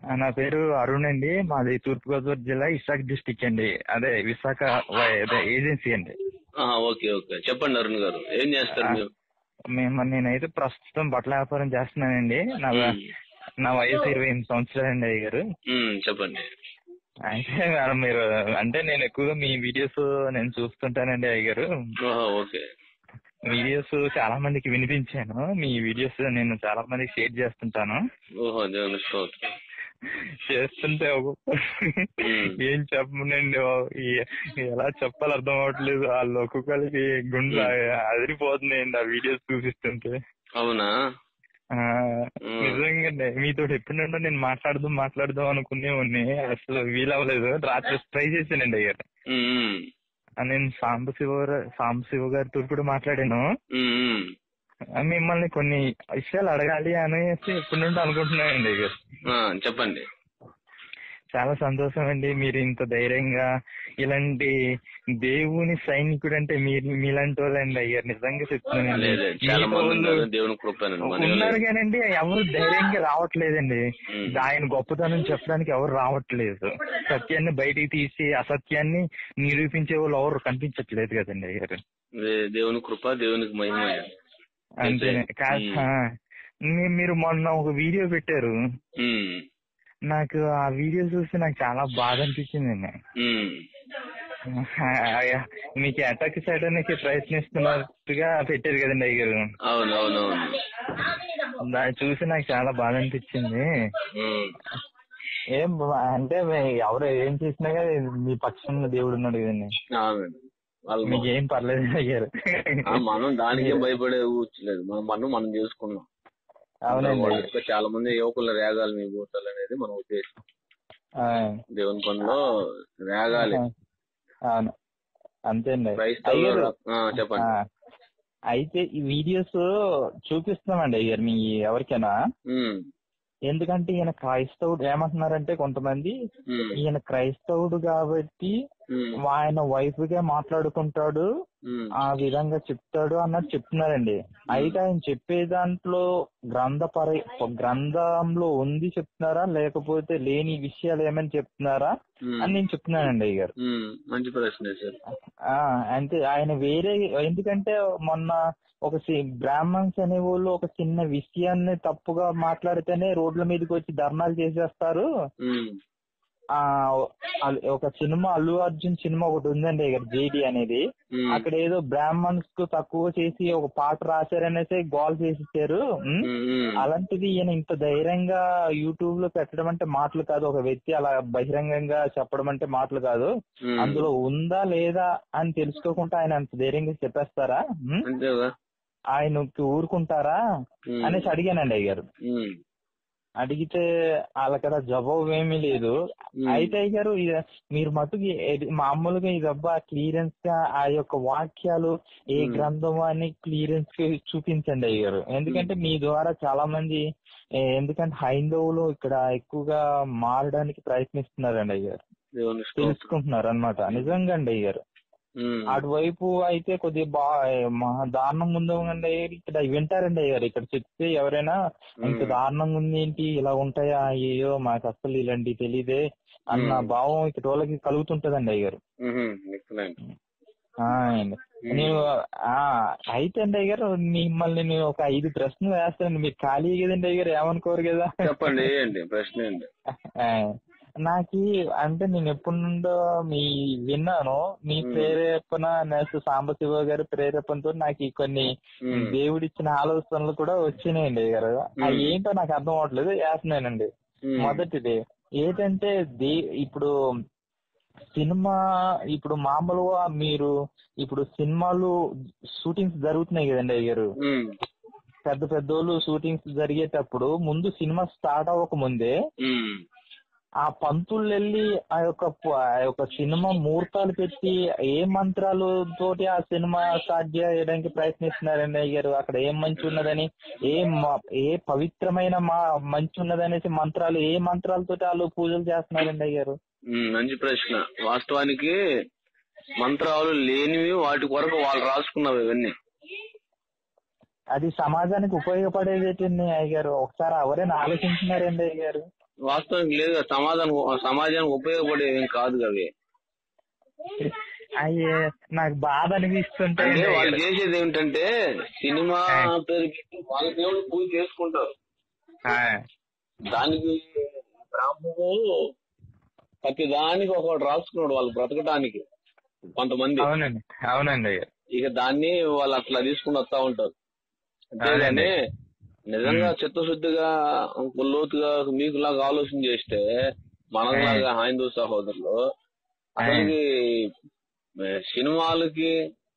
ఆ, నా పేరు అరుణ్ అండి మాది తూర్పుగోదావరి జిల్లా విశాఖ డిస్టిక్ అండి అదే విశాఖ వై- అదే ఏజెన్సీ అండి ఆహా, ఓకే ఓకే చెప్పండి అరుణ్ గారు ఏం చేస్తారు మీరు మేము నేనైతే ప్రస్తుతం బట్టల వ్యాపారం చేస్తున్నానండి నా మ్మ్. నా వయసు ఇరవై ఎనిమిది సంవత్సరాలు అండి అయ్య గారు మ్మ్, చెప్పండి అయితే మేడం మీరు అంటే నేను ఎక్కువగా మీ వీడియోస్ నేను చూస్తుంటానండి అయ్య గారు ఓహో ఓకే వీడియోస్ చాలా మందికి వినిపించాను మీ వీడియోస్ నేను చాలా మందికి షేర్ చేస్తుంటాను ఓహో దేవుని స్తోత్రం చేస్తుంటే ఒక్కొక్క మ్మ్. ఏం చెప్పనండి బాబు. ఈ- ఎలా చెప్పాలి అర్థం అవ్వట్లేదు వాళ్ళు ఒక్కొక్కరికి గుండె అదిరిపోతున్నాయండి ఆ వీడియోస్ చూపిస్తుంటే అవునా ఆ, మ్మ్. నిజంగా మీతో ఎప్పుడుండో నేను మాట్లాడదాం మాట్లాడదాం అనుకునేవాడిని అసలు వీలవ్వలేదు రాత్రి ట్రై చేశానండి అయ్యారు మ్మ్, నేను సాంబశివ సాంబశివ గారితో కూడా మాట్లాడాను మ్మ్, మ్మ్. ఆ, మిమ్మల్ని కొన్ని విషయాలు అడగాలి అనేసి ఎప్పటి నుండి అనుకుంటున్నానండి అయ్యారు ఆ, చెప్పండి చాలా సంతోషం అండి మీరు ఇంత ధైర్యంగా ఇలాంటి దేవుని సైనికుడు అంటే మీరు మీలాంటి వాళ్ళండి అయ్యారు నిజంగా చెప్తున్నానండి లేదు చాలా మీతో మంది వాళ్ళు ఉన్నారు దేవుని కృపేనండి మన ఉన్నారు కానండి ఎవరు ధైర్యంగా రావట్లేదండి మ్మ్. ఆయన గొప్పతనం చెప్పడానికి ఎవరు రావట్లేదు సత్యాన్ని బయటికి తీసి అసత్యాన్ని నిరూపించే వాళ్ళు ఎవరు కనిపించట్లేదు కదండి అయ్యారు దే- దేవుని కృప దేవునికి మహిమ అంతేనే కా- మ్మ్. ఆ. మీ- మీరు మొన్న ఒక వీడియో పెట్టారు మ్మ్, నాకు ఆ వీడియో చూసి నాకు చాలా బాధ అనిపించిందండి మ్మ్. మీకు అటాక్ చేయడానికి ప్రయత్నిస్తున్నట్టుగా పెట్టారు కదండి అయ్యారు అవును అవును అవును దాన్ని చూసి నాకు చాలా బాధ అనిపించింది మ్మ్. ఏం బా- అంటే మీ- ఎవరు ఏం చేసినా కానీ మీ పక్షంలో దేవుడు ఉన్నాడు కదండి అవునండి వాళ్ళు మీకు ఏం పర్లేదు అయ్యారు ఆ, మనం దానికేం భయపడే ఊర్చలేదు మనం మనం మనం చేసుకున్నాం అవునండి ఇంకా చాలా మంది యువకుల రేగాలి మీ బూతాలు అనేది మన ఉద్దేశం ఆ, దేవుని పనిలో రేగాలి అవును అంతే అండి క్రైస్తవులు అయ్యారు ఆ, చెప్పండి ఆ, అయితే ఈ వీడియోస్ చూపిస్తున్నామండి అయ్యారు మీ ఎవరికైనా ఉమ్, ఎందుకంటే ఈయన క్రైస్తవుడు ఏమంటున్నారంటే కొంతమంది ఉమ్, ఈయన క్రైస్తవుడు కాబట్టి ఉమ్, ఆయన వైఫ్ గా మాట్లాడుకుంటాడు ఉమ్, ఆ విధంగా చెప్తాడు అన్నట్టు చెప్తున్నారండి అయితే ఆయన చెప్పే దాంట్లో గ్రంథపర గ్రంథంలో ఉంది చెప్తున్నారా లేకపోతే లేని విషయాలు ఏమైనా చెప్తున్నారా ఉమ్, అని నేను చెప్తున్నానండి అయ్య గారు ఉమ్, మంచి ప్రశ్న సార్ ఆ, అంటే ఆయన వేరే ఎందుకంటే మొన్న ఒక సి- బ్రాహ్మణ్స్ అనే వాళ్ళు ఒక చిన్న విషయాన్ని తప్పుగా మాట్లాడితేనే రోడ్ల మీదకి వచ్చి ధర్నాలు చేసేస్తారు ఉమ్, ఆ అల్- ఒక సినిమా అల్లు అర్జున్ సినిమా ఒకటి ఉందండి ఇక్కడ జేడి అనేది ఉమ్, అక్కడ ఏదో బ్రాహ్మణ్స్ కు తక్కువ చేసి ఒక పాట రాశారనేసి గోల్ చేసిచ్చారు ఉమ్. ఉమ్, ఉమ్, అలాంటిది ఈయన ఇంత ధైర్యంగా యూట్యూబ్ లో పెట్టడం అంటే మాటలు కాదు ఒక వ్యక్తి అలా బహిరంగంగా చెప్పడం అంటే మాటలు కాదు ఉమ్. అందులో ఉందా లేదా అని తెలుసుకోకుండా ఆయన అంత ధైర్యంగా చెప్పేస్తారా ఉమ్? అంతేగా ఆయనకి ఊరుకుంటారా ఉమ్, అనేసి అడిగానండి అయ్యారు ఉమ్, అడిగితే వాళ్ళకడ జవాబు ఏమీ లేదు ఉమ్, అయితే అయ్యారు ఇది- మీరు మటుకు ఇది- మామూలుగా ఈ దెబ్బ క్లియరెన్స్ గా ఆ యొక్క వాక్యాలు ఏ Hmm. గ్రంథం అని క్లియరెన్స్ గా చూపించండి అయ్యారు ఎందుకంటే మీ ద్వారా చాలా మంది ఏ, ఎందుకంటే హైందవులు ఇక్కడ ఎక్కువగా మారడానికి ప్రయత్నిస్తున్నారండి అయ్యారు దేవుని స్తోత్రం. తెలుసుకుంటున్నారు అనమాట నిజంగా అండి అయ్యారు ఉమ్, అటువైపు అయితే కొద్దిగా బా మహా దారుణంగా ఉందండి ఇక్కడ వింటారండి అయ్యారు ఇక్కడ చెప్తే ఎవరైనా ఇంత ఉమ్, దారుణంగా ఉంది ఏంటి ఇలా ఉంటాయా అయ్యో మాకు అసలు ఇలాంటి తెలియదే అన్న ఉమ్. భావం ఇక్కడ వాళ్ళకి కలుగుతుంటదండి అయ్యారు ఉమ్, excellent. ఆ, అండి. నేను ఆ అయితే అండి అయ్యారు మిమ్మల్ని నేను ఒక ఐదు ప్రశ్నలు వేస్తానండి మీరు ఖాళీ కదండి అయ్యారు ఏమనుకోరు కదా చెప్పండి ఏంటి ప్రశ్న ఏంటి ఆ, నాకు అంటే నేను ఎప్పటి నుండో మీ విన్నాను మీ మ్మ్. ప్రేరేపణ నెక్స్ట్ సాంబశివ గారి ప్రేరేపణతో నాకు ఈ కొన్ని ఉమ్, దేవుడిచ్చిన ఆలోచనలు కూడా వచ్చినాయండి గారు అవి మ్మ్. ఏంటో నాకు అర్థం అవట్లేదు వేస్తున్నానండి ఉమ్, మొదటిది ఏంటంటే దే ఇప్పుడు సినిమా ఇప్పుడు మామూలుగా మీరు ఇప్పుడు సినిమాలు షూటింగ్స్ జరుగుతున్నాయి కదండి అయ్యారు ఉమ్, పెద్ద పెద్దోళ్ళు షూటింగ్స్ జరిగేటప్పుడు ముందు సినిమా స్టార్ట్ అవ్వక ముందే ఉమ్, ఆ పంతులు వెళ్ళి ఆ యొక్క ప- ఆ యొక్క సినిమా ముహూర్తాలు పెట్టి ఏ మంత్రాలు తోటి ఆ సినిమా స్టార్ట్ చేయడానికి ప్రయత్నిస్తున్నారండి అయ్యారు అక్కడ ఏం మంచి ఉన్నదని ఏ మ- ఏ పవిత్రమైన మా మంచి ఉన్నదనేసి మంత్రాలు ఏ మంత్రాలతోటి వాళ్ళు పూజలు చేస్తున్నారండి అయ్యారు ఉమ్, మంచి ప్రశ్న వాస్తవానికి మంత్రాలు లేనివి వాటి కొరకు వాళ్ళు రాసుకున్నవి ఇవన్నీ అది సమాజానికి ఉపయోగపడేది ఏంటండి అయ్యారు ఒకసారి ఎవరైనా ఆలోచించినారండి అయ్యారు వాస్తవానికి లేదు కదా, సమాజానికి సమాజానికి ఉపయోగపడేవి ఏం కాదు అవి అయ్యే నాకు బాధ అనిపిస్తుంటే అంటే వాళ్ళు చేసేది ఏమిటంటే సినిమా పేరు పెట్టి వాళ్ళ దేవుడు పూజ చేసుకుంటారు దానికి బ్రాహ్మణులు ప్రతి దానికి ఒకటి రాసుకున్నాడు వాళ్ళు బ్రతకడానికి కొంతమంది అవునండి అవునండి అయ్యా ఇక దాన్ని వాళ్ళు అట్లా తీసుకుని వస్తా ఉంటారు అంతేగాని అవునండి. నిజంగా చిత్తశుద్ధిగా లోతుగా మీకులాగా ఆలోచన చేస్తే మనలాగా హైందూ సహోదరులు అసలుకి ఏ, సినిమాలకి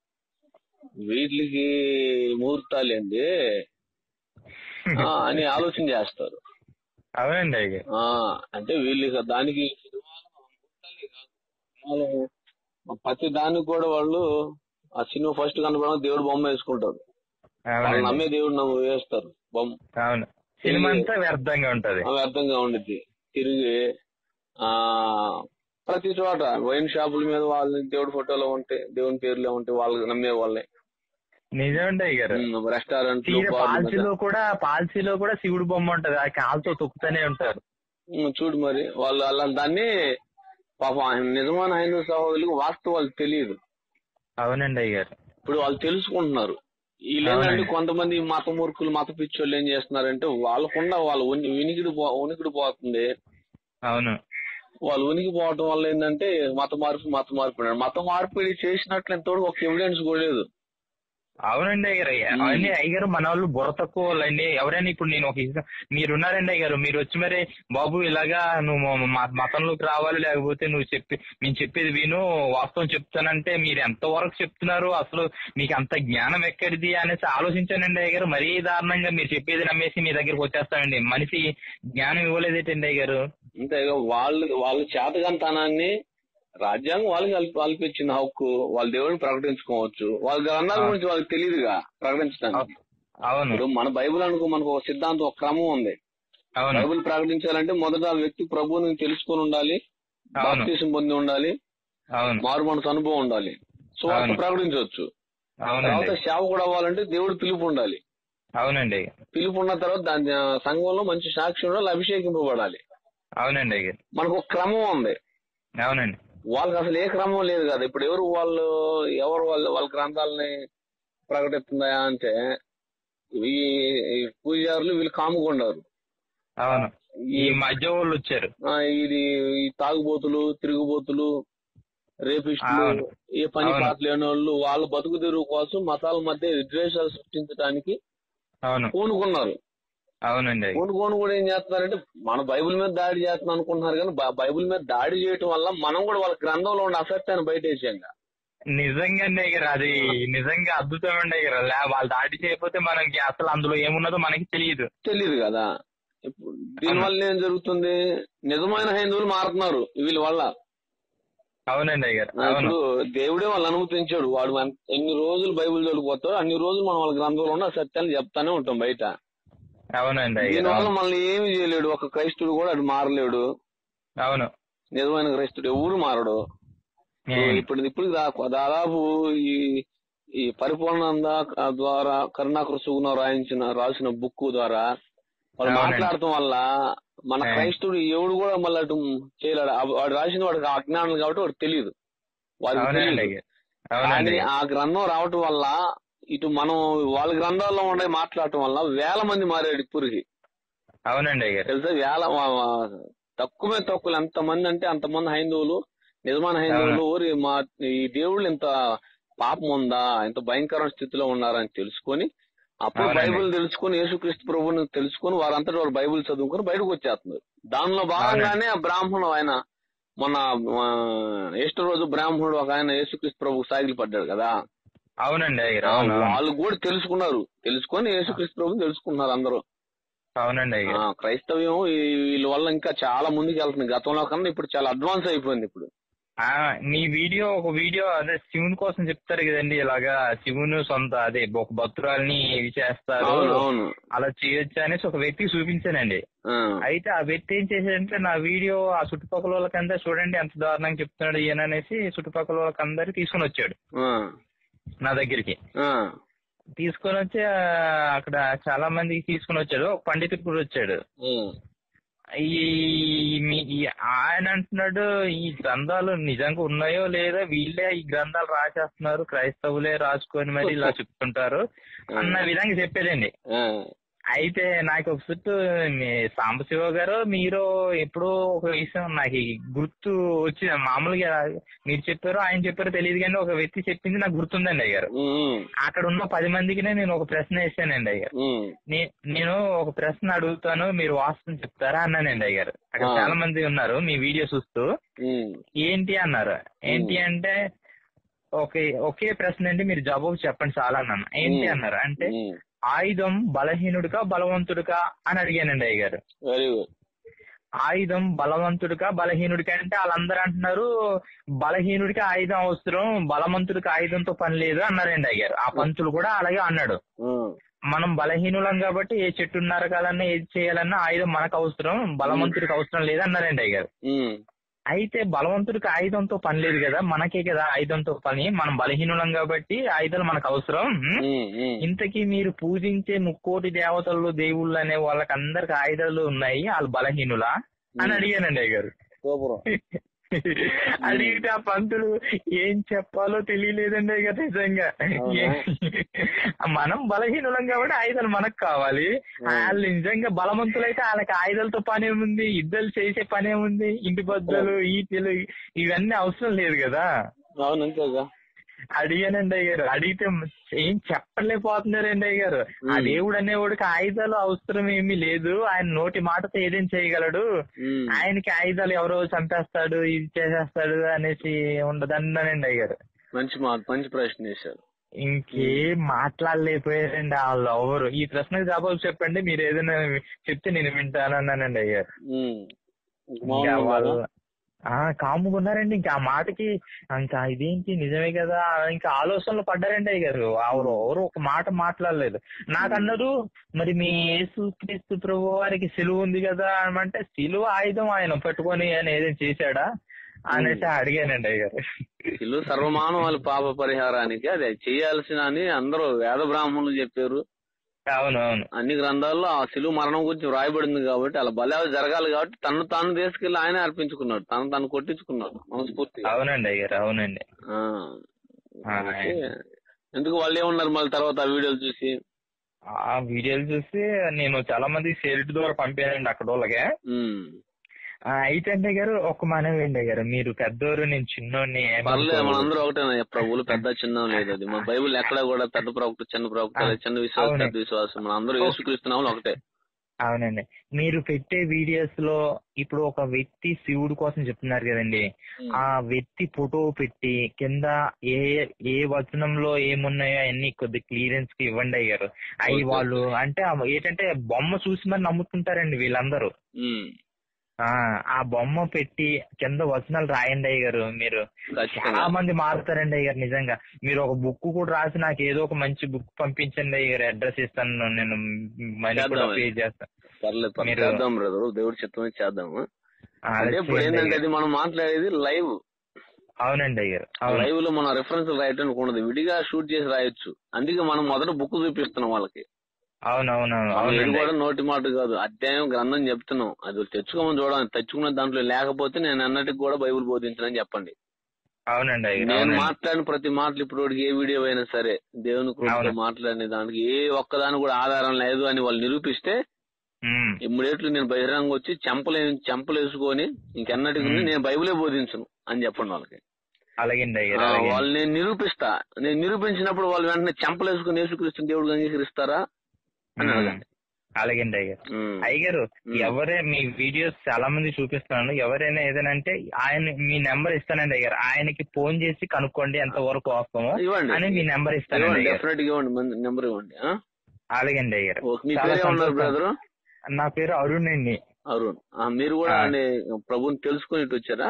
వీటికి ముహూర్తాలు ఏంది ఆ, అని ఆలోచన చేస్తారు అవునండి అయ్యా ఆ అంటే వీళ్ళు ఇక దానికి సినిమాలు ముహూర్తాలే కాదు. సినిమాలు ప్రతి దానికి కూడా వాళ్ళు ఆ సినిమా ఫస్ట్ కనపడడం దేవుడు బొమ్మ వేసుకుంటారు వాళ్ళు అవునండి నమ్మే దేవుడు నమ్ము వేస్తారు బొమ్మ అవును సినిమా అంతా వ్యర్థంగా ఉంటది అవి అర్థంగా ఉండిద్ది తిరిగి ఆ ప్రతి చోట వైన్ షాపుల మీద వాళ్ళ దేవుడి ఫోటోలో ఉంటే దేవుని పేర్లే ఉంటే వాళ్ళు నమ్మే వాళ్ళే నిజమండి అయ్య గారు రెస్టారెంట్లు తీర పాలసీలో కూడా పాలసీలో కూడా శివుడు బొమ్మ ఉంటది ఆ కాలుతో తొక్కుతూనే ఉంటారు చూడు మరి వాళ్ళు అలా దాన్ని పాపం ఆయన నిజమైన హైందవ సహోదరులకు వాస్తవాలు తెలియదు అవునండి అయ్య గారు ఇప్పుడు వాళ్ళు తెలుసుకుంటున్నారు వీళ్ళు ఏంటంటే అవునండి. కొంతమంది మత మూర్ఖులు మత పిచ్చోళ్ళు ఏం చేస్తున్నారంటే వాళ్ళకుండా వాళ్ళ ఉని- వినికిడి పో- ఉనికిడి పోతుంది అవును వాళ్ళు ఉనికి పోవటం వల్ల ఏంటంటే మత మార్పు మత మార్పిడి మత మార్పిడి చేసినట్లు ఎంతవరకు ఒక ఎవిడెన్స్ కూడా లేదు అవునండి అయ్యారు మ్మ్. అవన్నీ అయ్యారు మన వాళ్ళు బుర్ర తక్కువ వాళ్ళండి ఎవరైనా ఇప్పుడు నేను ఒక ఇస- మీరున్నారండి అయ్యారు మీరు వచ్చి మరి బాబు ఇలాగా నువ్వు మా మతంలోకి రావాలి లేకపోతే నువ్వు చెప్పి నేను చెప్పేది విను వాస్తవం చెప్తానంటే మీరు ఎంత వరకు చెప్తున్నారు అసలు మీకు అంత జ్ఞానం ఎక్కడిది అనేసి ఆలోచించానండి అయ్యారు మరీ దారుణంగా మీరు చెప్పేది నమ్మేసి మీ దగ్గరికి వచ్చేస్తానండి మనిషి జ్ఞానం ఇవ్వలేదేటండి అయ్యారు అంతే ఇక వాళ్ళు వాళ్ళ చేతకంతనాన్ని రాజ్యాంగం వాళ్ళకి కల్పి కల్పించిన హక్కు వాళ్ళ దేవుడిని ప్రకటించుకోవచ్చు వాళ్ళ గ్రంథాల ఆ. గురించి వాళ్ళకి తెలియదుగా ప్రకటించడానికి అవును ఇప్పుడు మన బైబిల్ అనుకో మనకు ఒక సిద్ధాంతం ఒక క్రమం ఉంది అవును బైబిల్ ప్రకటించాలంటే మొదట ఆ వ్యక్తి ప్రభువుని తెలుసుకొని ఉండాలి అవును బాప్తీసం పొంది ఉండాలి అవును మారు మనసు అనుభవం ఉండాలి సో వార్త అవును. ప్రకటించవచ్చు తర్వాత అవునండి సేవకుడు అవ్వాలంటే దేవుడు పిలుపు ఉండాలి అవునండి పిలుపు ఉన్న తర్వాత దాని ఆ, సంఘంలో మంచి సాక్షి ఉండాలి అభిషేకింపబడాలి అవునండి అయ్యారు మనకు ఒక క్రమం ఉంది అవునండి వాళ్ళకి అసలు ఏ క్రమం లేదు కదా ఇప్పుడు ఎవరు వాళ్ళు ఎవరు వాళ్ళు వాళ్ళ గ్రంథాలని ప్రకటిస్తుందా అంటే ఈ ఈ పూజారులు వీళ్ళు కాముకుండారు అవును ఈ ఈ మధ్య వాళ్ళు వచ్చారు ఆ, ఇది ఈ తాగుబోతులు తిరుగుబోతులు రేపిస్టులు అవును. ఏ పని అవును. పాట లేని వాళ్ళు వాళ్ళ బతుకు తెరువు కోసం మతాల మధ్య విద్వేషాలు సృష్టించడానికి అవును పూనుకున్నారు అవునండి అయ్య. పూనుకొని కూడా ఏం చేస్తున్నారంటే మన బైబిల్ మీద దాడి చేస్తున్నాం అనుకుంటున్నారు కానీ బ- బైబిల్ మీద దాడి చేయటం వల్ల మనం కూడా వాళ్ళ గ్రంథంలో ఉన్న అసత్యాన్ని బయట వేసాం నిజంగా అండి అయ్యారు అది నిజంగా అద్భుతం అండి అయ్యారు లే వాళ్ళు దాడి చేయకపోతే మనకి అసలు అందులో ఏమున్నదో మనకి తెలియదు తెలియదు కదా ఇప్పుడు దీనివల్ల ఏం జరుగుతుంది నిజమైన హైందువులు మారుతున్నారు వీళ్ళ వల్ల అవునండి అయ్యారు అవును ఇప్పుడు దేవుడే వాళ్ళు అనుమతించాడు వాడు మన- ఎన్ని రోజులు బైబిల్ చదువుకోతాడో అన్ని రోజులు మనం వాళ్ళ గ్రంథంలో ఉన్న సత్యాన్ని చెప్తానే ఉంటాం బయట అవునండి అయ్యారు దీనివల్ల అవును. మనల్ని ఏమి చేయలేడు ఒక క్రైస్తుడు కూడా అది మారలేడు అవును నిజమైన క్రైస్తుడు ఎవరు మారడు ఉమ్. ఇప్పుడు ఇప్పుడు దా- దాదాపు ఈ ఈ పరిపూర్ణానంద ద్వారా కరుణాకర సుగుణ రాయించిన రాసిన బుక్ ద్వారా వాళ్ళు అవునండి. మాట్లాడటం వల్ల మన ఆ. క్రైస్తుడు ఎవడు కూడా మళ్ళీ అటు చేయలేడు ఆ- వాడు రాసిన వాడికి అజ్ఞానం కాబట్టి వాడికి తెలియదు వాడికి అవునండి తెలియదు అయ్యారు అవునండి కానీ అయ్యారు. ఆ గ్రంథం రావటం వల్ల ఇటు మనం వాళ్ళ గ్రంథాల్లో ఉండే మాట్లాడటం వల్ల వేల మంది మారాడు ఇప్పుడుకి అవునండి అయ్యారు తెలుసా వేల వా- వా- తక్కువే తక్కువ ఎంత మంది అంటే అంతమంది హైందవులు నిజమైన హైందవులు ఊరి మా ఈ దేవుళ్ళు ఇంత పాపం ఉందా ఇంత భయంకరమైన స్థితిలో ఉన్నారని తెలుసుకొని అప్పుడు అవునండి. బైబిల్ తెలుసుకొని యేసుక్రీస్తు ప్రభుని తెలుసుకొని వారంతటి వారు బైబిల్ చదువుకొని బయటకు వచ్చేస్తున్నారు దానిలో భాగంగానే ఆ బ్రాహ్మణుడు ఆయన మొన్న ఆ, ఈస్టర్ రోజు బ్రాహ్మణుడు ఒక ఆయన యేసుక్రీస్తు ప్రభు సాగిలి పడ్డాడు కదా అవునండి అయ్యారు ఆ, అవును అవును. వాళ్ళు కూడా తెలుసుకున్నారు తెలుసుకొని యేసుక్రీస్తు ప్రభుని తెలుసుకున్నారు అందరూ అవునండి ఆ, అయ్యారు క్రైస్తవ్యం ఈ- వీళ్ళ వల్ల ఇంకా చాలా ముందుకు వెళ్తుంది గతంలో కన్నా ఇప్పుడు చాలా అడ్వాన్స్ అయిపోయింది ఇప్పుడు ఆ, నీ వీడియో ఒక వీడియో అదే శివుని కోసం చెప్తారు కదండి ఇలాగా శివుని సొంత అదే ఒక భక్తురాల్ని ఇవి చేస్తారు అవును అవును అలా చేయొచ్చు అనేసి ఒక వ్యక్తికి చూపించానండి ఆ, అయితే ఆ వ్యక్తి ఏం చేశాడంటే నా వీడియో ఆ చుట్టుపక్కల వాళ్ళకంతా చూడండి ఎంత దారుణంగా చెప్తున్నాడు ఈయన అనేసి చుట్టుపక్కల వాళ్ళకందరికి తీసుకొని వచ్చాడు ఆ, నా దగ్గరికి ఆ, తీసుకొని వచ్చి ఆ, అక్కడ చాలా మందికి తీసుకొని వచ్చాడు ఒక పండితుడు కూడా వచ్చాడు ఉమ్, ఈ మీ- ఈ ఆయన అంటున్నాడు ఈ గ్రంథాలు నిజంగా ఉన్నాయో లేదో వీళ్ళే ఈ గ్రంథాలు రాసేస్తున్నారు క్రైస్తవులే రాసుకొని మరి ఇలా చెప్తుంటారు అన్న విధంగా చెప్పేదండి ఆ, అయితే నాకు ఒక సుట్టు మీ సాంబశివ గారు మీరు ఎప్పుడో ఒక విషయం నాకు ఈ గుర్తు వచ్చి మామూలుగా మీరు చెప్పారో ఆయన చెప్పారో తెలియదు కానీ ఒక వ్యక్తి చెప్పింది నాకు గుర్తుందండి అయ్యారు ఉమ్, అక్కడ ఉన్న పది మందికి నేను ఒక ప్రశ్న వేసానండి అయ్యారు ఉమ్, నే- నేను ఒక ప్రశ్న అడుగుతాను మీరు వాస్తవం చెప్తారా అన్నానండి అయ్యారు అక్కడ ఆ. చాలా మంది ఉన్నారు మీ వీడియో చూస్తూ ఉమ్, ఏంటి అన్నారు ఏంటి అంటే ఒకే ఒకే ప్రశ్న అండి మీరు జవాబు చెప్పండి చాలా అన్నాను ఏంటి ఉమ్. అన్నారు అంటే ఉమ్. ఆయుధం బలహీనుడికా బలవంతుడికా అని అడిగానండి అయ్య గారు వెరీ గుడ్ ఆయుధం బలవంతుడికా బలహీనుడికా అంటే వాళ్ళందరూ అంటున్నారు బలహీనుడికి ఆయుధం అవసరం బలవంతుడికి ఆయుధంతో పని లేదు అన్నారండి అయ్యారు ఆ పంతులు కూడా అలాగే అన్నాడు ఉమ్, మనం బలహీనులం కాబట్టి ఏ చెట్టు నరకాలన్నా ఏది చేయాలన్నా ఆయుధం మనకు అవసరం బలవంతుడికి అవసరం లేదు అన్నారండి అయ్యారు ఉమ్, అయితే బలవంతుడికి ఆయుధంతో పని లేదు కదా మనకే కదా ఆయుధంతో పని మనం బలహీనులం కాబట్టి ఆయుధాలు మనకు అవసరం ఉం? ఉమ్, ఉమ్. ఇంతకీ మీరు పూజించే ముక్కోటి దేవతలు దేవుళ్ళు అనే వాళ్ళకి అందరికి ఆయుధాలు ఉన్నాయి వాళ్ళు బలహీనులా అని అడిగానండి అయ్య గారు సూపర్ అడిగితే ఆ పంతులు ఏం చెప్పాలో తెలియలేదండి అయ్య గారు నిజంగా అవునా? మనం బలహీనులం కాబట్టి ఆయుధాలు మనకు కావాలి వాళ్ళు నిజంగా బలవంతులైతే వాళ్ళకి ఆయుధాలతో పని ఏముంది యుద్ధాలు చేసే పని ఏముంది ఇంటి బద్దలు ఈటెలు ఇవన్నీ అవసరం లేదు కదా అవును అంతేగా అడిగానండి అయ్యారు అడిగితే ఏం చెప్పలేకపోతున్నారండి అయ్యారు ఆ ఉమ్. దేవుడు అనేవాడికి ఆయుధాలు అవసరం ఏమీ లేదు ఆయన నోటి మాటతో ఏదేం చేయగలడు ఉమ్, ఆయనకి ఆయుధాలు ఎవరో చంపేస్తాడు ఇది చేసేస్తాడు అనేసి ఉండదన్నానండి అయ్యారు మంచి మా మంచి ప్రశ్న వేశారు ఇంకేం మాట్లాడలేకపోయారండి వాళ్ళు ఎవరు ఈ ప్రశ్నకు జవాబు చెప్పండి మీరు ఏదైనా చెప్తే నేను వింటాను అన్నానండి అయ్యారు ఉమ్. ఇంకా మామూలుగా వాళ్ళు ఆ కాముకున్నారండి ఇంకా ఆ మాటకి ఇంకా ఇదేంటి నిజమే కదా ఇంకా ఆలోచనలు పడ్డారండి అయ్య గారు ఎవరు ఎవరు ఒక మాట మాట్లాడలేదు నాకన్నారు మరి మీ యేసు క్రీస్తు ప్రభు వారికి సిలువ ఉంది కదా అంటే సిలువ ఆయుధం ఆయన పట్టుకొని ఆయన ఏదైనా చేశాడా అనేసి అడిగానండి అయ్య గారు ఇల్లు సర్వమానవాళి పాప పరిహారానికి అది చేయాల్సిన అని అందరూ వేద బ్రాహ్మణులు చెప్పారు అవును అవును అన్ని గ్రంథాల్లో ఆ శిలువ మరణం గురించి వ్రాయబడింది కాబట్టి అలా బలాలు జరగాలి కాబట్టి తను తాను తీసుకెళ్లి ఆయన అర్పించుకున్నాడు తను తాను కొట్టించుకున్నాడు మనస్ఫూర్తిగా అవునండి అయ్య గారు అవునండి ఆ. ఆ, కాబట్టి ఎందుకు వాళ్ళు ఏమన్నారు మళ్ళీ తర్వాత ఆ వీడియోలు చూసి ఆ వీడియోలు చూసి నేను చాలా మంది షేర్ ద్వారా పంపానండి అక్కడ వాళ్ళకి ఉమ్. ఆ, అయితే అండి గారు ఒక మనవి అండి గారు మీరు పెద్దోరు నేను చిన్నోడిని పర్లేదు మనందరూ ఒకటే ప్రభువులు పెద్ద చిన్న లేదు అది మన బైబుల్ ఎక్కడ కూడా పెద్ద ప్రవక్త చిన్న ప్రవక్త లేదు, చిన్న విశ్వాసం అవును. పెద్ద విశ్వాసం మన అందరూ యేసుక్రీస్తున్నాము ఒకటే అవునండి మీరు పెట్టే వీడియోస్ లో ఇప్పుడు ఒక వ్యక్తి శివుడు కోసం చెప్తున్నారు కదండి ఆ వ్యక్తి ఫోటో పెట్టి కింద ఏ ఏ వచనంలో ఏమున్నాయో అన్ని కొద్ది క్లియరెన్స్ కి ఇవ్వండి అయ్యారు అవి Okay. వాళ్ళు అంటే ఆ ఏంటంటే బొమ్మ చూసి మరి నమ్ముతుంటారండి వీళ్ళందరూ ఉమ్. ఆ ఆ బొమ్మ పెట్టి కింద వచనాలు రాయండి అయ్య గారు మీరు చాలా ఖచ్చితంగా మంది మారుతారండి అయ్యారు నిజంగా మీరు ఒక బుక్ కూడా రాసి నాకు ఏదో ఒక మంచి బుక్ పంపించండి అయ్యారు అడ్రస్ ఇస్తాను నేను మనీ కూడా చేద్దాం పే అది. చేస్తాను పర్లేదు పర్లేదు మీరు- చేద్దాం బ్రదర్ దేవుడి చిత్తమే చేద్దాము ఆ, అంటే ఇప్పుడు చేయండి ఏంటంటే అయ్యారు. అది మనం మాట్లాడేది లైవ్ అవునండి అయ్యారు అవును లైవ్ లో మన రిఫరెన్స్ రాయటానికి ఉండదు విడిగా షూట్ చేసి రాయొచ్చు అందుకే మనం మొదట బుక్ చూపిస్తున్నాం వాళ్ళకి అవునవునవును మనం ఇది అవునండి కూడా నోటి మాట కాదు అధ్యాయం గ్రంథం చెప్తున్నాం అది తెచ్చుకోమని చూడాలి తెచ్చుకున్న దాంట్లో లేకపోతే నేను అన్నటికి కూడా బైబిల్ బోధించనని చెప్పండి అవునండి అయ్యారు నేను అవునండి. మాట్లాడిన ప్రతి మాటలు ఇప్పుడు ఏ వీడియో అయినా సరే దేవుని కృపతో అవును. మాట్లాడిన దానికి ఏ ఒక్కదాని కూడా ఆధారం లేదు అని వాళ్ళు నిరూపిస్తే ఉమ్, ఇమ్మీడియట్లీ నేను బహిరంగ వచ్చి చెంపలు చెంపలు వేసుకొని ఇంకెన్నటికి మ్మ్. నేను బైబిలే బోధించను అని చెప్పండి వాళ్ళకి అలాగేండి ఆ, అయ్యారు అలాగే వాళ్ళు నేను నిరూపిస్తా నేను నిరూపించినప్పుడు వాళ్ళు వెంటనే చెంపలు వేసుకుని యేసుక్రీస్తు దేవుడు అంగీకరిస్తారా అని అడగండి అలాగేండి అయ్యారు మ్మ్. అయ్యగారు మ్మ్. ఎవరే మీ వీడియోస్ చాలా మంది చూపిస్తున్నాను ఎవరైనా ఏదైనా అంటే ఆయన మీ నెంబర్ ఇస్తానండి అయ్యారు ఆయనకి ఫోన్ చేసి కనుక్కోండి ఎంత వరకు వస్తామో ఇవ్వండి అని మీ నెంబర్ ఇస్తానండి ఇవ్వండి అయ్యారు డెఫినెట్ గా ఇవ్వండి నెంబర్ ఇవ్వండి ఆ? అలాగేండి అయ్యారు ఓకే. మీ చాలా పేరు ఏమన్నారు సంతోషం. బ్రదరు నా పేరు అరుణ్ అండి అరుణ్ ఆ, మీరు కూడా ఆ. అంటే ప్రభుని తెలుసుకుని ఇటు వచ్చారా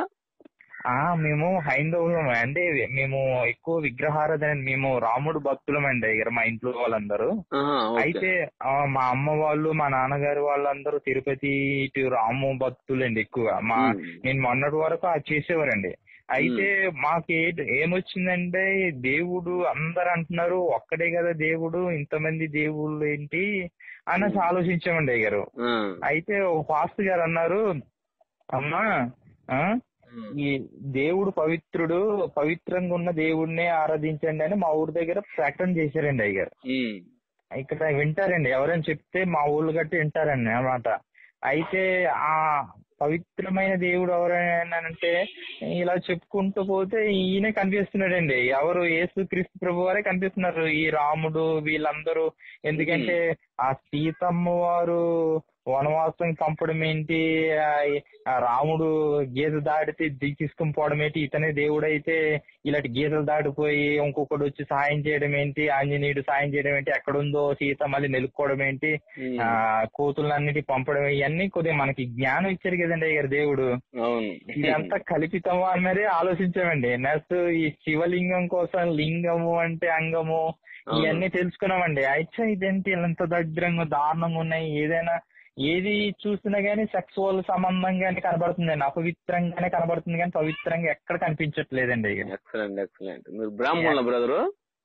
ఆ మేము హైందవులం అంటే మేము ఎక్కువ విగ్రహారాధన మేము రాముడు భక్తులం అండి అయ్యారు మా ఇంట్లో వాళ్ళందరూ ఆహా, ఓకే. అయితే ఆ, మా అమ్మ వాళ్ళు మా నాన్నగారు వాళ్ళందరూ తిరుపతి ఇటు రాము భక్తులండి ఎక్కువ మా మ్మ్. నేను మొన్నటి వరకు అది చేసేవారండి అయితే మాకు ఏ- ఏమొచ్చిందంటే దేవుడు అందరు అంటున్నారు ఒక్కడే కదా దేవుడు ఇంతమంది దేవుళ్ళు ఏంటి అనేసి ఆలోచించామండి అయ్యారు ఆ, అయితే ఒక పాస్టర్ గారు అన్నారు అమ్మా ఆ, ఉమ్, ఈ దేవుడు పవిత్రుడు పవిత్రంగా ఉన్న దేవుడినే ఆరాధించండి అని మా ఊరి దగ్గర ప్రకటన చేశారండి అయ్యారు ఉమ్, ఇక్కడ వింటారండి ఎవరైనా చెప్తే మా ఊళ్ళు గట్టి వింటారండి అన్నమాట అయితే ఆ పవిత్రమైన దేవుడు ఎవరైనా అంటే ఇలా చెప్పుకుంటూ పోతే ఈయనే కనిపిస్తున్నాడండి ఎవరు యేసు క్రీస్తు ప్రభు వారే కనిపిస్తున్నారు ఈ రాముడు వీళ్ళందరూ ఎందుకంటే ఆ సీతమ్మ వారు వనవాసం పంపడం ఏంటి ఆ- ఆ రాముడు గీత దాటితే తీసుకుని పోవడం ఏంటి ఇతనే దేవుడు అయితే ఇలాంటి గీతలు దాటిపోయి ఇంకొకటి వచ్చి సాయం చేయడం ఏంటి ఆంజనేయుడు సాయం చేయడం ఏంటి ఎక్కడుందో సీత మళ్ళీ నిలుపుకోవడం ఏంటి ఉమ్, ఆ కోతులన్నిటి పంపడం ఇవన్నీ కొద్దిగా మనకి జ్ఞానం ఇచ్చారు కదండి అయ్యారు దేవుడు అవును ఇదంతా కల్పితమా అన్నది ఆలోచించామండి నెక్స్ట్ ఈ శివలింగం కోసం లింగము అంటే అంగము ఇవన్నీ తెలుసుకున్నామండి అయితే ఇదేంటి ఇంత దరిద్రంగా దారుణంగా ఉన్నాయి ఏదైనా ఏది చూసినా గానీ సెక్సువల్ సంబంధం గానీ కనబడుతుందండి అపవిత్రంగానే కనబడుతుంది కానీ పవిత్రంగా ఎక్కడ కనిపించట్లేదండి ఇక ఎక్సలెంట్ ఎక్సలెంట్ మీరు బ్రాహ్మణుల బ్రదరు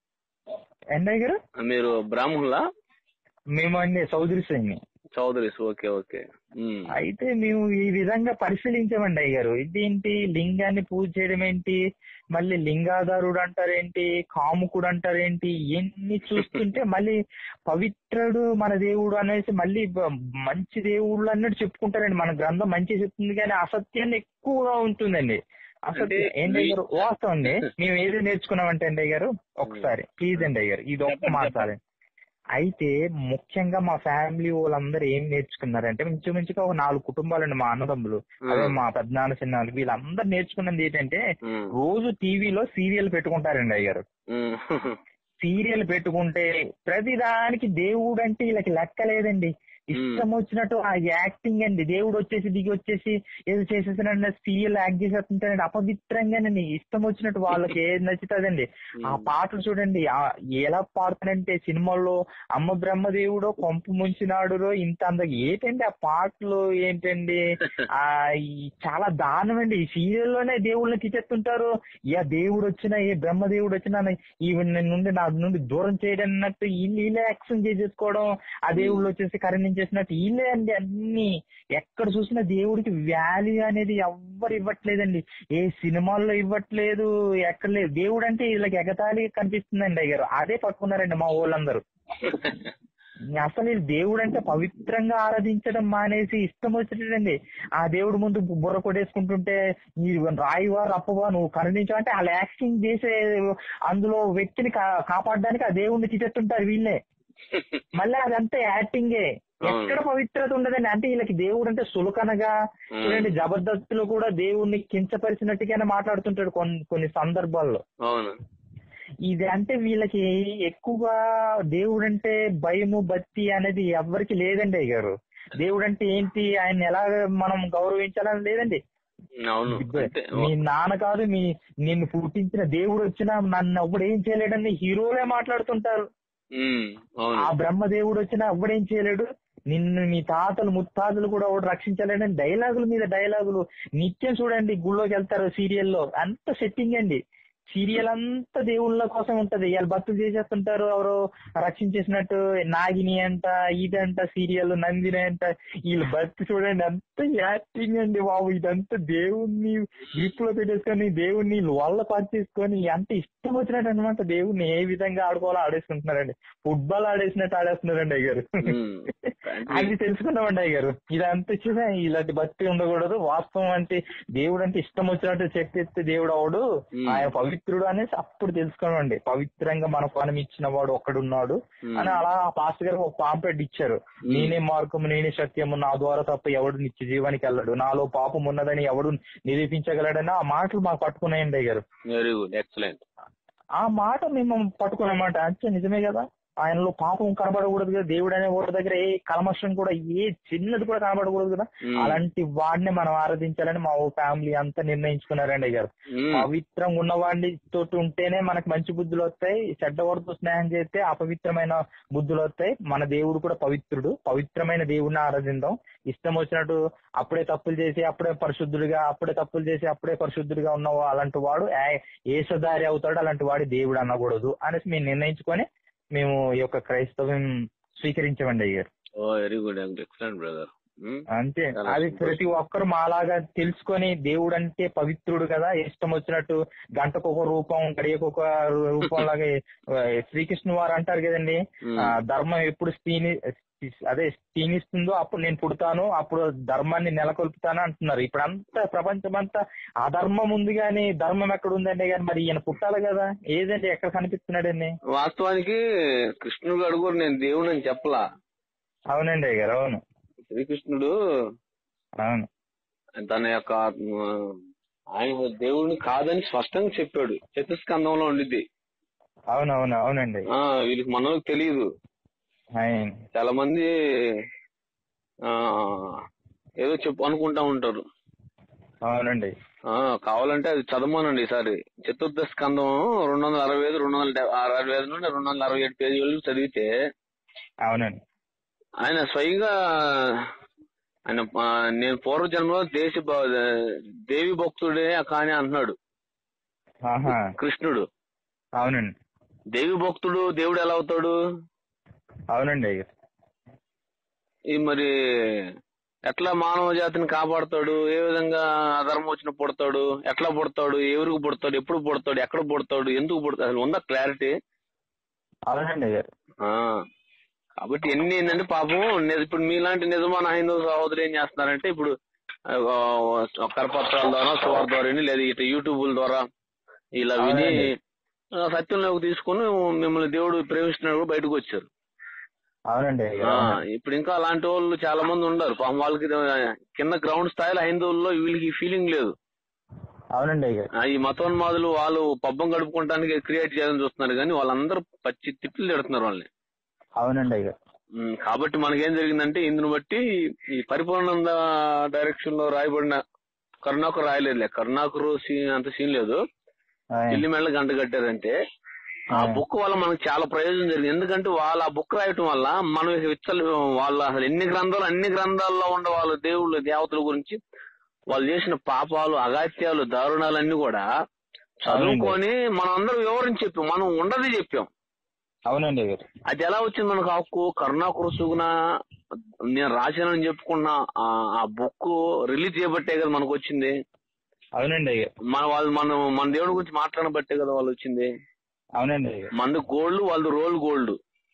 ఎండయ్య గారు మీరు బ్రాహ్మణుల మేము అండి Chaudhary Saini Chaudharys okay okay um, అయితే మేము ఈ విధంగా పరిశీలించామండి అయ్యారు ఇదేంటి లింగాన్ని పూజ చేయడం ఏంటి మళ్ళీ లింగాధారుడు అంటారేంటి కాముకుడు అంటారేంటి ఇవన్నీ చూస్తుంటే మళ్ళీ పవిత్రుడు మన దేవుడు అనేసి మళ్ళీ బ- మంచి దేవుళ్ళు అన్నట్టు చెప్పుకుంటారండి మన గ్రంథం మంచి చెప్తుంది కానీ అసత్యాన్ని ఎక్కువగా ఉంటుందండి అసత్యం అంటే ఏంటి మీ- గారు వాస్తవం అండి మేము ఏది నేర్చుకున్నామంటే అండి గారు ఒకసారి ప్లీజ్ అండి అయ్యారు ఇది ఒక్క చెప్పండి, మాట అయితే ముఖ్యంగా మా ఫ్యామిలీ వాళ్ళందరూ ఏం నేర్చుకున్నారంటే ఇంచుమించుగా ఒక నాలుగు కుటుంబాలండి మా అన్నదమ్ములు అదే మా పెద్దనాన్న చిన్నాళ్ళు వీళ్ళందరూ నేర్చుకున్నది ఏంటంటే ఉమ్, రోజు టీవీలో సీరియల్ పెట్టుకుంటారండి అయ్యారు ఉమ్, సీరియల్ పెట్టుకుంటే ప్రతిదానికి దేవుడు అంటే వీళ్ళకి లెక్క లేదండి ఇష్టం వచ్చినట్టు ఆ యాక్టింగ్ అండి దేవుడు వచ్చేసి దిగి వచ్చేసి ఏదో చేసేసానండి సీరియల్ యాక్ట్ చేసేస్తుంటారండి అపవిత్రంగానండి ఇష్టం వచ్చినట్టు వాళ్ళకి ఏది నచ్చుతుందండి ఆ పాటలు చూడండి ఆ ఎలా పాడుతారంటే సినిమాల్లో అమ్మ బ్రహ్మదేవుడో కొంపు ముంచినాడురో ఇంత అంద ఏంటండి ఆ పాటలు ఏంటండి ఆ ఈ చాలా దారుణం అండి ఈ సీరియల్ లోనే దేవుళ్ళని తీసేస్తుంటారు ఏ దేవుడు వచ్చినా ఏ బ్రహ్మదేవుడు వచ్చినా ఈవెన్ నుండి నా నుండి దూరం చేయడం అన్నట్టు వీళ్ళు వీళ్ళే యాక్షన్ చేసేసుకోవడం ఆ దేవుళ్ళు వచ్చేసి కరుణించేసినట్టు వీళ్ళే అండి అన్ని ఎక్కడ చూసినా దేవుడికి వాల్యూ అనేది ఎవ్వరు ఇవ్వట్లేదండి ఏ సినిమాల్లో ఇవ్వట్లేదు ఎక్కడ లేదు దేవుడు అంటే వీళ్ళకి ఎగతాళి కనిపిస్తుందండి అయ్యారు అదే పట్టుకున్నారండి మా ఊళ్ళందరూ అసలు ఈ దేవుడు అంటే పవిత్రంగా ఆరాధించడం మానేసి ఇష్టం వచ్చేటండి ఆ దేవుడు ముందు బుర్ర కొట్టేసుకుంటుంటే ఈ రాయివా రప్పవా నువ్వు కరుణించు అంటే వాళ్ళు యాక్టింగ్ చేసే అందులో వ్యక్తిని కా- కాపాడడానికి ఆ దేవుడిని తీసేస్తుంటారు వీళ్ళే మళ్ళీ అదంతా యాక్టింగే ఎక్కడ పవిత్రత ఉండదండి అంటే వీళ్ళకి దేవుడు అంటే సులకనగా చూడండి జబర్దస్త్ లో కూడా దేవుణ్ణి కించపరిచినట్టుగానే మాట్లాడుతుంటాడు కొన్ని కొన్ని సందర్భాల్లో అవును ఇది అంటే వీళ్ళకి ఎక్కువగా దేవుడు అంటే భయము భక్తి అనేది ఎవ్వరికి లేదండి అయ్య గారు దేవుడు అంటే ఏంటి ఆయన ఎలా మనం గౌరవించాలని లేదండి అవును అంటే మీ నాన్న కాదు మీ నిన్ను పుట్టించిన దేవుడు వచ్చినా నన్ను ఎవ్వడు ఏం చేయలేడని హీరోలే మాట్లాడుతుంటారు ఉమ్, అవును ఆ బ్రహ్మదేవుడు వచ్చినా ఎవ్వడేం చేయలేడు నిన్ను మీ తాతలు ముత్తాతలు కూడా ఒకటి రక్షించలేడని డైలాగుల మీద డైలాగులు నిత్యం చూడండి గుళ్ళోకి వెళ్తారు సీరియల్లో అంత సెట్టింగ్ అండి సీరియల్ అంతా దేవుళ్ళ కోసం ఉంటది వాళ్ళు భక్తులు చేసేస్తుంటారు ఎవరో రక్షించేసినట్టు నాగిని అంట ఇదంట సీరియల్ నందిని అంట వీళ్ళు భక్తి చూడండి అంత యాక్టింగ్ అండి బాబు ఇదంతా దేవుణ్ణి గ్రిప్ లో పెట్టేసుకొని దేవుణ్ణి వల్ల చేసుకొని అంత ఇష్టం వచ్చినట్టు అనమాట దేవుణ్ణి ఏ విధంగా ఆడుకోవాలో ఆడేసుకుంటున్నారండి ఫుట్బాల్ ఆడేసినట్టు ఆడేస్తున్నారండి అయ్యారు ఉమ్. అది తెలుసుకున్నామండి అయ్యారు ఇదంతా చూసా ఇలాంటి భక్తి ఉండకూడదు వాస్తవం అంటే దేవుడు అంటే ఇష్టం వచ్చినట్టు చెప్పేస్తే దేవుడు అవడు Hmm. ఆయన పవిత్రుడు అనేసి అప్పుడు తెలుసుకున్నామండి పవిత్రంగా మన పనం ఇచ్చిన వాడు ఒక్కడున్నాడు Hmm. అని అలా ఆ పాస్టర్ గారు ఒక పాంప్లెట్ ఇచ్చారు నేనే మార్గము నేనే సత్యము నా ద్వారా తప్ప ఎవడు నిత్య జీవానికి వెళ్ళడు నాలో పాపం ఉన్నదని ఎవడు నిరూపించగలడని ఆ మాటలు మాకు పట్టుకున్నాయండి అయ్యారు వెరీ గుడ్ ఎక్సలెంట్ ఆ మాట మేము పట్టుకున్నమాట అంటే నిజమే కదా ఆయనలో పాపం కనబడకూడదు కదా దేవుడు అనే వాడి దగ్గర ఏ కల్మషం కూడా ఏ చిన్నది కూడా కనబడకూడదు కదా Hmm. అలాంటి వాడిని మనం ఆరాధించాలని మా ఫ్యామిలీ అంతా నిర్ణయించుకున్నారండి గారు పవిత్రంగా ఉన్నవాడిని తోటి ఉంటేనే మనకు మంచి బుద్ధులు వస్తాయి చెడ్డవాడితో స్నేహం చేస్తే అపవిత్రమైన బుద్ధులు వస్తాయి మన దేవుడు కూడా పవిత్రుడు పవిత్రమైన దేవుడిని ఆరాధిద్దాం ఇష్టం వచ్చినట్టు అప్పుడే తప్పులు చేసి అప్పుడే పరిశుద్ధుడిగా అప్పుడే తప్పులు చేసి అప్పుడే పరిశుద్ధుడిగా ఉన్న వా- అలాంటి వాడు ఏ- ఏసదారి అవుతాడు అలాంటి వాడి దేవుడు అనకూడదు అనేసి మేము నిర్ణయించుకొని మేము ఈ యొక్క క్రైస్తవం స్వీకరించామండి అయ్యారు oh very good excellent brother అంతే చాలా అది సంతోషం. ప్రతి ఒక్కరు మాలాగా తెలుసుకొని దేవుడు అంటే పవిత్రుడు కదా ఇష్టం వచ్చినట్టు గంటకు ఒక రూపం గడియకు ఒక రూపం లాగా ఆ, శ్రీకృష్ణ వారు అంటారు కదండి ఆ, ధర్మం ఎప్పుడు క్షీణి అదే క్షీణిస్తుందో అప్పుడు నేను పుడతాను అప్పుడు ధర్మాన్ని నెలకొల్పుతాను అంటున్నారు ఇప్పుడు అంతా ప్రపంచం అంతా అధర్మం ఉంది కానీ ధర్మం ఎక్కడ ఉందండి కానీ మరి ఈయన పుట్టాలి కదా ఏదండి ఎక్కడ కనిపిస్తున్నాడండి వాస్తవానికి కృష్ణుడు గారు కూడా నేను దేవుడు అని చెప్పలా అవునండి అయ్య గారు అవును శ్రీకృష్ణుడు అవును తన యొక్క ఆ, ఆయన దేవుడిని కాదని స్పష్టంగా చెప్పాడు చతుస్కందంలో ఉండిద్ది అవును అవును అవునండి ఆ వీళ్ళకి మనకు తెలియదు ఆయన చాలా మంది ఆ ఏదో చెప్పు అనుకుంటా ఉంటారు అవునండి ఆ కావాలంటే అది చదవమనండి ఈసారి చతుర్థ స్కందం రెండు వందల అరవై ఐదు రెండు వందల డె- అరవై ఐదు నుండి రెండు వందల అరవై ఏడు పేజీలు చదివితే అవునండి ఆయన స్వయంగా ఆయన ఆ, నేను పూర్వజన్మలో దేశ భ- దేవి భక్తుడే కానీ అంటున్నాడు ఆహా కృష్ణుడు అవునండి దేవి భక్తుడు దేవుడు ఎలా అవుతాడు అవునండి అయ్య ఈ మరి ఎట్లా మానవ జాతిని కాపాడుతాడు ఏ విధంగా అధర్మం వచ్చిన పుడతాడు ఎట్లా పుడతాడు ఎవరికి పుడతాడు ఎప్పుడు పుడతాడు ఎక్కడ పుడతాడు ఎందుకు పుడతాడు అసలు ఉందా క్లారిటీ అవునండి అయ్య ఆ కాబట్టి ఎన్ని ఏంటంటే పాపం ని- ఇప్పుడు మీలాంటి నిజమైన హైందవ సహోదరు ఏం చేస్తున్నారంటే ఇప్పుడు ఆ, కరపత్రాల ద్వారా సువార్ ద్వారా విని, లేదా ఇట్లా యూట్యూబ్ల ద్వారా ఇలా విని అవునండి. ఆ, సత్యంలోకి తీసుకొని మిమ్మల్ని దేవుడు ప్రేమిస్తున్నాడు బయటకు వచ్చారు అవునండి అయ్య ఆ, ఇప్పుడు ఇంకా అలాంటి వాళ్ళు చాలా మంది ఉన్నారు పాపం వాళ్ళకి ఇది, కింద గ్రౌండ్ స్థాయిలో హైందవుల్లో వీళ్ళకి ఫీలింగ్ లేదు అవునండి అయ్య ఆ, ఈ మతోన్మాదులు వాళ్ళు పబ్బం గడుపుకోవడానికి క్రియేట్ చేయాలని చూస్తున్నారు కానీ వాళ్ళందరూ పచ్చి తిట్లు తిడుతున్నారు వాళ్ళని అవునండి అయ్య ఉమ్, కాబట్టి మనకేం జరిగిందంటే ఇందుని బట్టి ఈ పరిపూర్ణానంద డైరెక్షన్ లో రాయబడిన కరుణాకర్ రాయలేదులే కరుణాకరు సీన్ అంత సీన్ లేదు ఆయన. ఢిల్లీ మెడలు గంట కట్టారంటే ఆ ఆ. బుక్ వల్ల మనకు చాలా ప్రయోజనం జరిగింది ఎందుకంటే వాళ్ళు ఆ బుక్ రాయటం వల్ల మనం ఇక విచ్చలు వాళ్ళు అసలు ఎన్ని గ్రంథాలు అన్ని గ్రంథాల్లో ఉండే వాళ్ళ దేవుళ్ళు దేవతల గురించి వాళ్ళు చేసిన పాపాలు అగాత్యాలు దారుణాలు అన్ని కూడా చదువుకొని మనం అందరం వివరించి చెప్పాం మనం ఉండదు చెప్పాం అవునండి అయ్య అది ఎలా వచ్చింది మనకు హక్కు కరుణాకర సుగుణ నేను రాశానని చెప్పుకున్న ఆ- ఆ బుక్ రిలీజ్ చేయబట్టే కదా మనకు వచ్చింది అవునండి అయ్య మన వాళ్ళు మనం మన దేవుడి గురించి మాట్లాడబట్టే కదా వాళ్ళు వచ్చింది అవునండి అయ్య మంది గోల్డ్ వాళ్ళు రోల్ గోల్డ్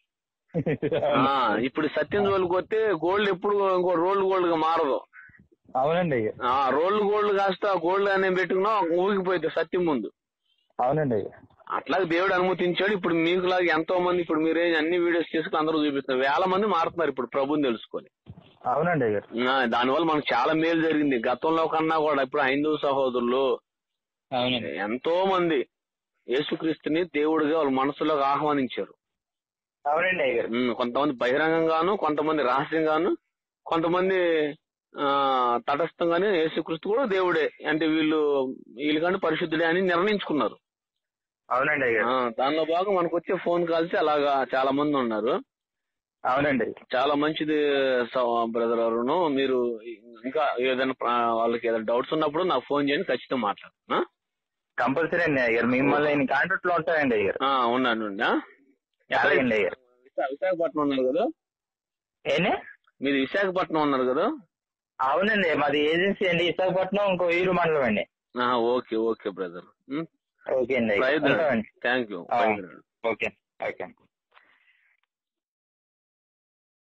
ఆ ఇప్పుడు సత్యం జోలికి వస్తే గోల్డ్ ఎప్పుడు ఇంకో రోల్ గోల్డ్ గా మారదు అవునండి అయ్య ఆ రోల్ గోల్డ్ కాస్త గోల్డ్ అనే పెట్టుకున్నా ఊగిపోయింది సత్యం ముందు అవునండి అయ్య అట్లాగే దేవుడు అనుమతించాడు ఇప్పుడు మీకు లాగా ఎంతో మంది ఇప్పుడు మీరే అన్ని వీడియోస్ చేసుకుని అందరూ చూపిస్తున్నారు వేల మంది మారుతున్నారు ఇప్పుడు ప్రభుని తెలుసుకొని అవునండి అయ్య ఆ, దానివల్ల మనకు చాలా మేలు జరిగింది గతంలో కన్నా కూడా ఇప్పుడు హైందవ సహోదరులు అవునండి ఎంతో మంది యేసుక్రీస్తుని దేవుడిగా వాళ్ళ మనసులోకి ఆహ్వానించారు అవునండి అయ్య ఉమ్, కొంతమంది బహిరంగంగాను కొంతమంది రహస్యంగాను కొంతమంది ఆ తటస్థంగానే యేసుక్రీస్తు కూడా దేవుడే అంటే వీళ్ళు వీళ్ళకంటే పరిశుద్ధుడే అని నిర్ణయించుకున్నారు అవునండి అయ్య ఆ, దానిలో భాగం మనకు వచ్చే ఫోన్ కాల్స్ అలాగా చాలా మంది ఉన్నారు అవునండి చాలా మంచిది బ్రదర్ అరుణ్ మీరు ఇంకా ఏదైనా ఆ, వాళ్ళకి ఏదైనా డౌట్స్ ఉన్నప్పుడు నాకు ఫోన్ చేయండి ఖచ్చితంగా మాట్లాడు ఆ? కంపల్సరీ అండి అయ్యారు మిమ్మల్ని నేను కాంటాక్ట్ లో ఉంటానండి అయ్యారు ఆ, ఉన్నాను ఉండి, ఆ? అలాగండి అయ్యారు విశా- విశాఖపట్నం ఉన్నారు కదా ఏనే మీరు విశాఖపట్నం ఉన్నారు కదా అవునండి మాది ఏజెన్సీ అండి విశాఖపట్నం ఇంకో ఈరు మండలం అండి ఆ, ఓకే ఓకే బ్రదర్ ఓకే అండి అయ్య. ప్రయత్నం ఉంటామండి థ్యాంక్ యూ ఆ. Okay okay